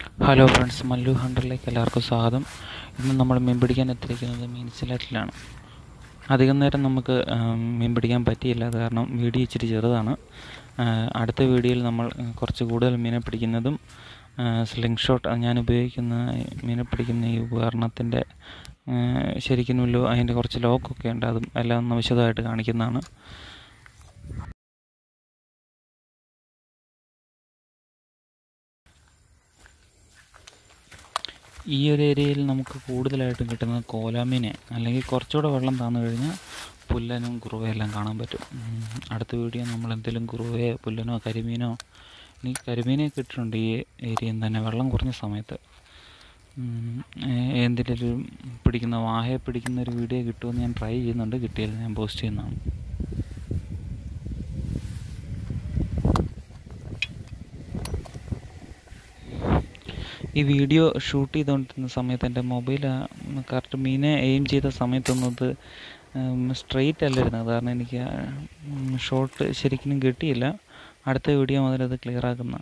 hello friends Mallu ഹണ്ടറിലേക്ക് എല്ലാവർക്കും സ്വാഗതം ഇന്ന് നമ്മൾ മീൻ പിടിക്കാൻ എത്തിയിരിക്കുന്നത് മീൻസിലാറ്റിലാണ് അധികം നേരം നമുക്ക് ആം, മീൻ പിടിക്കാൻ പറ്റിയില്ല അത് കാരണം വീഡിയോ ഇച്ചിരി ചെറുതാണ് ആ, അടുത്ത വീഡിയോയിൽ നമ്മൾ ആ, കുറച്ച് കൂടുതൽ മീനെ പിടിക്കുന്നതും സ്ലിംഗ് ഷോട്ട് ഞാൻ ഉപയോഗിക്കുന്ന ഈ മീനെ പിടിക്കുന്ന ഈ ഉപകരണത്തിൻ്റെ ശരിക്കും ലോ അതിൻ്റെ കുറച്ച് ലോക്കൊക്കെ ഉണ്ട് അതും എല്ലാം ഒന്ന് വിശദമായിട്ട് കാണിക്കുന്നതാണ് ഈ ഒരു ഏരിയയിൽ നമുക്ക് കൂടുതലായിട്ടും കിട്ടുന്നത് കോലാമീനെ അല്ലെങ്കിൽ കുറച്ചുകൂടെ വെള്ളം താന്നു കഴിഞ്ഞാൽ പുല്ലനും കുറുവയും എല്ലാം കാണാൻ പറ്റും ഉം, അടുത്ത വീഡിയോ നമ്മൾ എന്തെങ്കിലും കുറുവയോ പുല്ലനോ കരിമീനോ ഇനി കരിമീനെ കിട്ടിയിട്ടുണ്ട് ഈ ഏരിയയിൽ തന്നെ വെള്ളം കുറഞ്ഞ സമയത്ത് ഉം, ഏ- എന്തിലും പിടിക്കുന്ന വാഹയെ പിടിക്കുന്ന ഒരു വീഡിയോ കിട്ടുമെന്ന് ഞാൻ ട്രൈ ചെയ്യുന്നുണ്ട് കിട്ടിയാൽ ഞാൻ പോസ്റ്റ് ചെയ്യുന്നതാണ് ഈ വീഡിയോ ഷൂട്ട് ചെയ്തുകൊണ്ടിരുന്ന സമയത്ത് എൻ്റെ മൊബൈൽ കറക്റ്റ് മീനെ എയിം ചെയ്ത സമയത്തൊന്നും അത് സ്ട്രെയിറ്റ് അല്ലായിരുന്നു കാരണം എനിക്ക് ഷോട്ട് ശരിക്കും കിട്ടിയില്ല അടുത്ത വീഡിയോ മുതൽ അത് ക്ലിയർ ആക്കുന്ന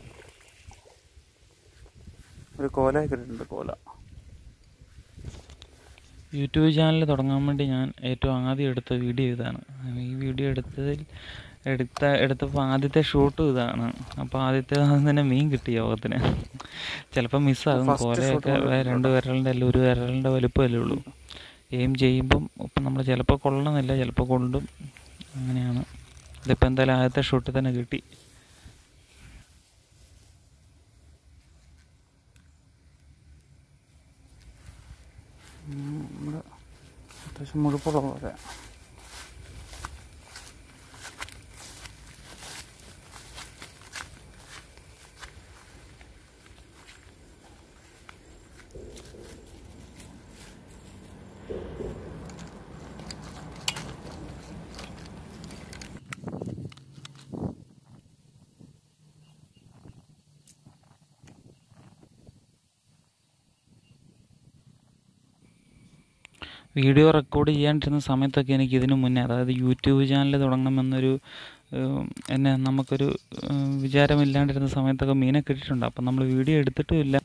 ഒരു കോല കിട്ടിയിട്ടുണ്ട് കോല യൂട്യൂബ് ചാനൽ തുടങ്ങാൻ വേണ്ടി ഞാൻ ഏറ്റവും ആദ്യം എടുത്ത വീഡിയോ ഇതാണ് ഈ വീഡിയോ എടുത്തതിൽ എടുത്ത എടുത്തപ്പോൾ ആദ്യത്തെ ഷൂട്ടും ഇതാണ് അപ്പോൾ ആദ്യത്തെ തന്നെ മീൻ കിട്ടി യോഗത്തിന് ചിലപ്പോൾ മിസ്സാകും കോലയൊക്കെ വേ- രണ്ട് വിരലിൻ്റെ അല്ല ഒരു വിരലിൻ്റെ വലുപ്പമല്ലേ ഉള്ളൂ എയിം ചെയ്യുമ്പം ഇപ്പം നമ്മൾ ചിലപ്പോൾ കൊള്ളണമെന്നില്ല ചിലപ്പോൾ കൊണ്ടും അങ്ങനെയാണ് ഇതിപ്പോൾ എന്തായാലും ആദ്യത്തെ ഷൂട്ടിൽ തന്നെ കിട്ടി ഉം, ഇവിടെ അത്യാവശ്യം മുഴുപ്പുള്ള പോലെ വീഡിയോ റെക്കോർഡ് ചെയ്യാണ്ടിരുന്ന സമയത്തൊക്കെ എനിക്ക് ഇതിനു മുന്നേ അതായത് യൂട്യൂബ് ചാനൽ തുടങ്ങണമെന്നൊരു ഉം, എന്നെ നമുക്കൊരു ഉം, വിചാരമില്ലാണ്ടിരുന്ന സമയത്തൊക്കെ മീനെ കിട്ടിയിട്ടുണ്ട് അപ്പം നമ്മൾ വീഡിയോ എടുത്തിട്ടും ഇല്ല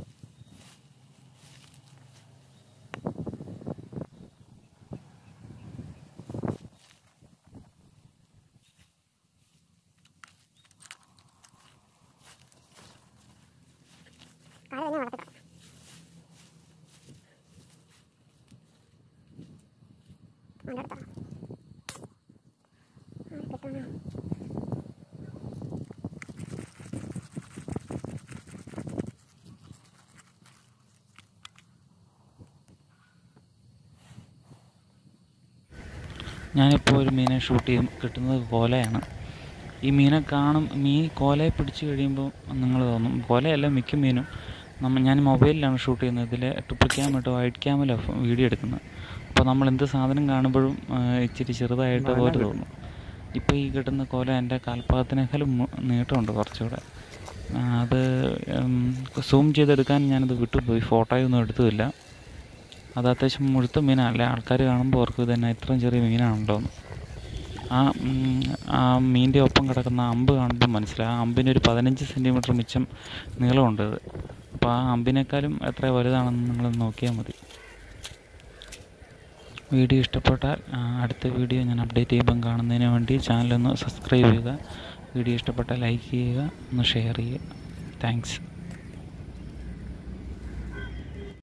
ഞാനിപ്പോൾ ഒരു മീനെ ഷൂട്ട് ചെയ്യും കിട്ടുന്നത് കോലയാണ് ഈ മീനെ കാണും മീൻ കോലയെ പിടിച്ച് കഴിയുമ്പോൾ നിങ്ങൾ തോന്നും കോലയല്ല മിക്ക മീനും നമ്മൾ ഞാൻ മൊബൈലിലാണ് ഷൂട്ട് ചെയ്യുന്നത് ഇതിൽ ട്രിപ്പിൾ ക്യാം ഇട്ട് വൈറ്റ് ക്യാമിലാണ് വീഡിയോ എടുക്കുന്നത് അപ്പോൾ നമ്മൾ എന്ത് സാധനം കാണുമ്പോഴും ആ, ഇച്ചിരി ചെറുതായിട്ട് പോലെ തോന്നും ഇപ്പോൾ ഈ കിട്ടുന്ന കോല എൻ്റെ കാൽപ്പാദത്തിനേക്കാളും മു- നീട്ടമുണ്ട് കുറച്ചുകൂടെ ആ, അത് സൂം ചെയ്തെടുക്കാൻ ഞാനത് വിട്ടുപോയി ഫോട്ടോയൊന്നും എടുത്തുമില്ല അത് അത്യാവശ്യം മുഴുത്ത മീനല്ലേ ആൾക്കാർ കാണുമ്പോൾ ഓർക്കും ഇത് തന്നെ ഇത്രയും ചെറിയ മീനാണല്ലോ എന്ന് ആ ഉം, ആ മീനിൻ്റെ ഒപ്പം കിടക്കുന്ന അമ്പ് കാണുമ്പോൾ മനസ്സിലാവും ആ അമ്പിന് ഒരു പതിനഞ്ച് സെൻറ്റിമീറ്റർ മിച്ചം നീളമുണ്ട് ഇത് അപ്പോൾ ആ അമ്പിനേക്കാളും എത്ര വലുതാണെന്ന് നിങ്ങൾ നോക്കിയാൽ മതി വീഡിയോ ഇഷ്ടപ്പെട്ടാൽ ആ, അടുത്ത വീഡിയോ ഞാൻ അപ്ഡേറ്റ് ചെയ്യുമ്പം കാണുന്നതിന് വേണ്ടി ചാനലൊന്ന് സബ്സ്ക്രൈബ് ചെയ്യുക വീഡിയോ ഇഷ്ടപ്പെട്ടാൽ ലൈക്ക് ചെയ്യുക ഒന്ന് ഷെയർ ചെയ്യുക താങ്ക്സ്